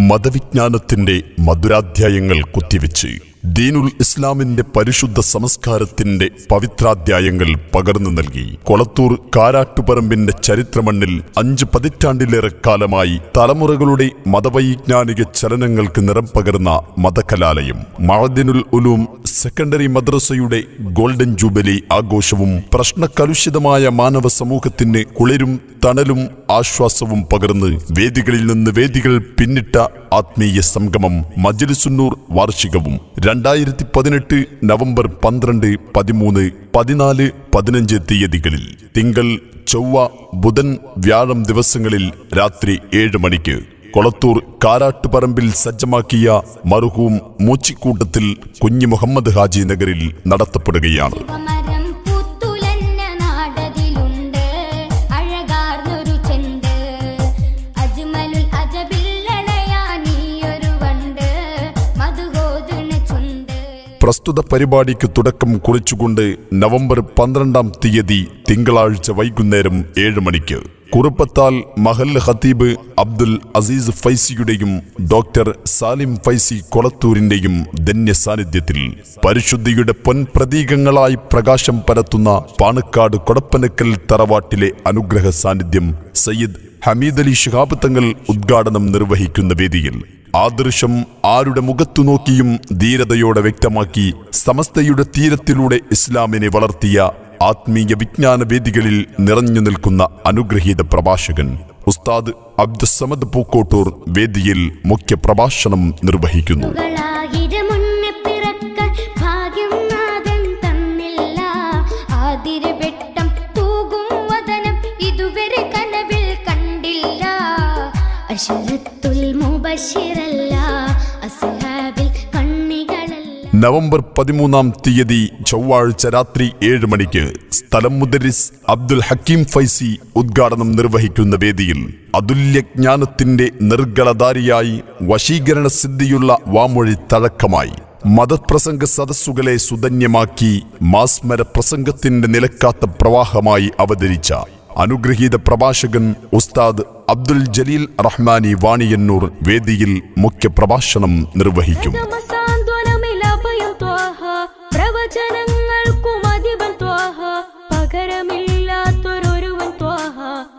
മതവിജ്ഞാനത്തിന്റെ മധുരാധ്യായങ്ങൾ കുത്തിവെച്ച് ദീനുൽ ഇസ്ലാമിന്റെ പരിശുദ്ധ സംസ്കാരത്തിന്റെ പവിത്രാധ്യായങ്ങൾ പകർന്നു നൽകി കൊളത്തൂർ കാരാട്ടുപറമ്പിന്റെ ചരിത്രമണ്ണിൽ അഞ്ച് പതിറ്റാണ്ടിലേറെ കാലമായി തലമുറകളുടെ മതവൈജ്ഞാനിക ചലനങ്ങൾക്ക് നിറം പകർന്ന മതകലാലയം മഴദിനുൽ ഉലൂം സെക്കൻഡറി മദ്രസയുടെ ഗോൾഡൻ ജൂബിലി ആഘോഷവും പ്രശ്നകലുഷിതമായ മാനവ സമൂഹത്തിന് കുളിരും തണലും ആശ്വാസവും പകർന്ന് വേദികളിൽ നിന്ന് വേദികൾ പിന്നിട്ട ആത്മീയ സംഗമം മജ്ലിസുന്നൂർ വാർഷികവും രണ്ടായിരത്തി പതിനെട്ട് നവംബർ പന്ത്രണ്ട് പതിമൂന്ന് പതിനാല് പതിനഞ്ച് തീയതികളിൽ തിങ്കൾ ചൊവ്വ ബുധൻ വ്യാഴം ദിവസങ്ങളിൽ രാത്രി ഏഴ് മണിക്ക് കൊളത്തൂർ കാരാട്ടുപറമ്പിൽ സജ്ജമാക്കിയ മർഹൂം മൂച്ചിക്കൂട്ടത്തിൽ കുഞ്ഞി മുഹമ്മദ് ഹാജി നഗറിൽ നടത്തപ്പെടുകയാണ് മരം പൂത്തുലഞ്ഞ നാടതിലുണ്ട് അഴകാർന്നൊരു ചെണ്ട് അജ്മലുൽ അജബില്ലണയാനീയൊരു വണ്ട് മധുഗോതുണ ചുണ്ട് പ്രസ്തുത പരിപാടിക്ക് തുടക്കം കുറിച്ചുകൊണ്ട് നവംബർ പന്ത്രണ്ടാം തീയതി തിങ്കളാഴ്ച വൈകുന്നേരം ഏഴ് മണിക്ക് കുറുപ്പത്താൽ മഹൽ ഖത്തീബ് അബ്ദുൽ അസീസ് ഫൈസിയുടെയും ഡോക്ടർ സാലിം ഫൈസി കൊളത്തൂരിന്റെയും ധന്യ സാന്നിധ്യത്തിൽ പരിശുദ്ധിയുടെ പൊൻപ്രതീകങ്ങളായി പ്രകാശം പരത്തുന്ന പാണക്കാട് കൊടപ്പനക്കൽ തറവാട്ടിലെ അനുഗ്രഹ സാന്നിധ്യം സയ്യിദ് ഹമീദ് അലി ശിഹാബ് തങ്ങൾ ഉദ്ഘാടനം നിർവഹിക്കുന്ന വേദിയിൽ ആദർശം ആരുടെ മുഖത്തു നോക്കിയും ധീരതയോടെ വ്യക്തമാക്കി സമസ്തയുടെ തീരത്തിലൂടെ ഇസ്ലാമിനെ വളർത്തിയ ആത്മീയ വിജ്ഞാന വേദികളിൽ നിറഞ്ഞു നിൽക്കുന്ന അനുഗ്രഹീത പ്രഭാഷകൻ ഉസ്താദ് അബ്ദുസമദ് പൂക്കോട്ടൂർ വേദിയിൽ മുഖ്യ പ്രഭാഷണം നിർവഹിക്കുന്നു ായിരമുന്നെ പിറക്കാൻ ഭാഗ്യം നാഥൻ തന്നില്ല ആതിരവെട്ടം തൂകും വദനം ഇതുവരെ കനവിൽ കണ്ടില്ല അശരത്തുൽ മുബശിറല്ല അസ്ഹാബിൽ കണ്ണികളല്ല നവംബർ പതിമൂന്നാം തീയതി ചൊവ്വാഴ്ച രാത്രി ഏഴ് മണിക്ക് സ്ഥലം മുദരിസ് അബ്ദുൽ ഹക്കീം ഫൈസി ഉദ്ഘാടനം നിർവഹിക്കുന്ന വേദിയിൽ അതുല്യജ്ഞാനത്തിന്റെ നിർഗളധാരിയായി വശീകരണ സിദ്ധിയുള്ള വാമൊഴി തഴക്കമായി മതപ്രസംഗ സദസ്സുകളെ സുധന്യമാക്കി മാസ്മര പ്രസംഗത്തിന്റെ നിലക്കാത്ത പ്രവാഹമായി അവതരിച്ച അനുഗ്രഹീത പ്രഭാഷകൻ ഉസ്താദ് അബ്ദുൽ ജലീൽ റഹ്മാനി വാണിയന്നൂർ വേദിയിൽ മുഖ്യ പ്രഭാഷണം നിർവഹിക്കും സാന്ത്വനമിലഭയം ത്വാഹ പ്രവചനങ്ങൾക്കും അധിപൻ ത്വാഹ പകരമില്ലാത്തൊരൊരുവൻ ത്വാഹ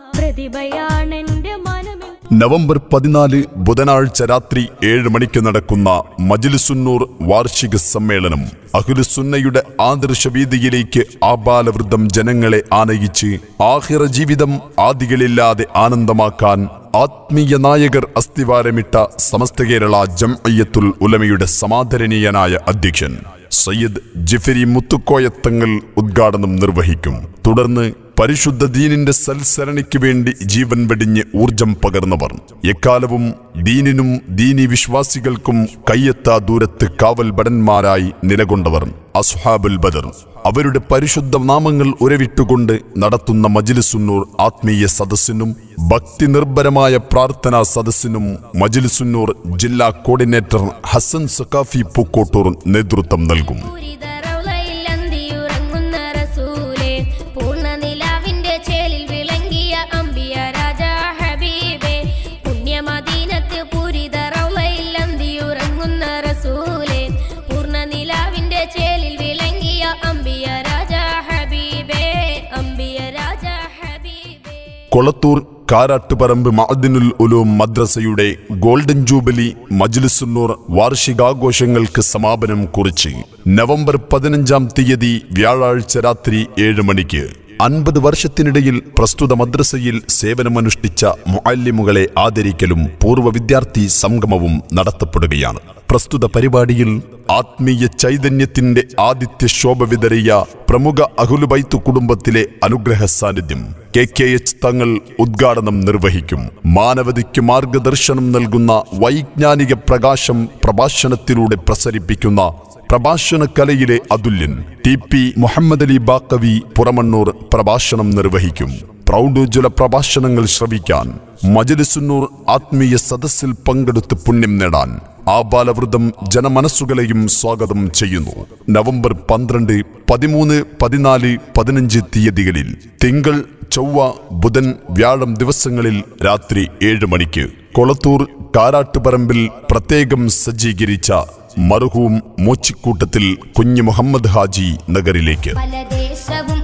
പ്രതിഭയാണെന്റെ മനമിൽ നവംബർ പതിനാല് ബുധനാഴ്ച രാത്രി ഏഴ് മണിക്ക് നടക്കുന്ന മജിലിസുന്നൂർ വാർഷിക സമ്മേളനം അഖിലുസുന്നയുടെ ആദർശവീതിയിലേക്ക് ആബാലവൃദ്ധം ജനങ്ങളെ ആനയിച്ച് ആഹിറ ജീവിതം ആദികളില്ലാതെ ആനന്ദമാക്കാൻ ആത്മീയ നായകർ അസ്ഥിവാരമിട്ട സമസ്ത കേരള ജംഅയ്യത്തുൽ ഉലമയുടെ സമാദരണീയനായ അധ്യക്ഷൻ സയ്യിദ് ജിഫരി മുത്തുക്കോയത്തങ്ങൾ ഉദ്ഘാടനം നിർവഹിക്കും തുടർന്ന് പരിശുദ്ധ ദീനിന്റെ സൽസരണിക്ക് വേണ്ടി ജീവൻ വെടിഞ്ഞ് ഊർജം പകർന്നവർ എക്കാലവും ദീനിനും ദീനി വിശ്വാസികൾക്കും കയ്യെത്താ ദൂരത്ത് കാവൽ ഭടന്മാരായി നിലകൊണ്ടവർ അസ്ഹാബുൽ ബദർ അവരുടെ പരിശുദ്ധ നാമങ്ങൾ ഉരവിട്ടുകൊണ്ട് നടത്തുന്ന മജിലിസുന്നൂർ ആത്മീയ സദസ്സിനും ഭക്തി നിർഭരമായ പ്രാർത്ഥനാ സദസ്സിനും മജിലിസുന്നൂർ ജില്ലാ കോർഡിനേറ്റർ ഹസൻ സക്കാഫി പൂക്കോട്ടൂർ നേതൃത്വം നൽകും പൂരിതറൗളയിൽ അന്തിയുറങ്ങുന്ന റസൂലേ പൂർണ്ണനിലാവിന്റെ ചേലിൽ വിളങ്ങിയ അമ്പിയ രാജാ ഹബീബേ പുണ്യമദീനത്ത് പൂരിതറൗളയിൽ അന്തിയുറങ്ങുന്ന റസൂലേ പൂർണ്ണനിലാവിന്റെ ചേലിൽ വിളങ്ങിയ അമ്പിയ രാജാ ഹബീബേ അമ്പിയ രാജാ ഹബീബേ കൊളത്തൂർ കാരാട്ടുപറമ്പ് മഅദിനുൽ ഉലൂം മദ്രസയുടെ ഗോൾഡൻ ജൂബിലി മജ്ലിസുന്നൂർ വാർഷികാഘോഷങ്ങൾക്ക് സമാപനം കുറിച്ച് നവംബർ പതിനഞ്ചാം തീയതി വ്യാഴാഴ്ച രാത്രി ഏഴ് മണിക്ക് അൻപത് വർഷത്തിനിടയിൽ പ്രസ്തുത മദ്രസയിൽ സേവനമനുഷ്ഠിച്ച മുഅല്ലിമുകളെ ആദരിക്കലും പൂർവ്വ വിദ്യാർത്ഥി സംഗമവും നടത്തപ്പെടുകയാണ് പ്രസ്തുത പരിപാടിയിൽ ആത്മീയ ചൈതന്യത്തിന്റെ ആദിത്യ ശോഭ വിതറിയ പ്രമുഖ അഹുലുബൈത്തു കുടുംബത്തിലെ അനുഗ്രഹ സാന്നിധ്യം കെ കെ എച്ച് തങ്ങൾ ഉദ്ഘാടനം നിർവഹിക്കും മാനവതയ്ക്ക് മാർഗദർശനം നൽകുന്ന വൈജ്ഞാനിക പ്രകാശം പ്രഭാഷണത്തിലൂടെ പ്രസരിപ്പിക്കുന്ന പ്രഭാഷണ കലയിലെ അതുല്യൻ ടി പി മുഹമ്മദ് അലി ബാക്കവി പുറമണ്ണൂർ പ്രഭാഷണം നിർവഹിക്കും പ്രൗഢോജ്വല പ്രഭാഷണങ്ങൾ ശ്രവിക്കാൻ മജലിസുന്നൂർ ആത്മീയ സദസ്സിൽ പങ്കെടുത്ത് പുണ്യം നേടാൻ ആബാലവൃതം ജനമനസ്സുകളെയും സ്വാഗതം ചെയ്യുന്നു നവംബർ പന്ത്രണ്ട് പതിമൂന്ന് പതിനാല് പതിനഞ്ച് തീയതികളിൽ തിങ്കൾ ചൊവ്വ ബുധൻ വ്യാഴം ദിവസങ്ങളിൽ രാത്രി ഏഴ് മണിക്ക് കൊളത്തൂർ കാരാട്ടുപറമ്പിൽ പ്രത്യേകം സജ്ജീകരിച്ച മർഹൂം മോച്ചിക്കൂട്ടത്തിൽ കുഞ്ഞു മുഹമ്മദ് ഹാജി നഗറിലേക്ക് പല ദേശവും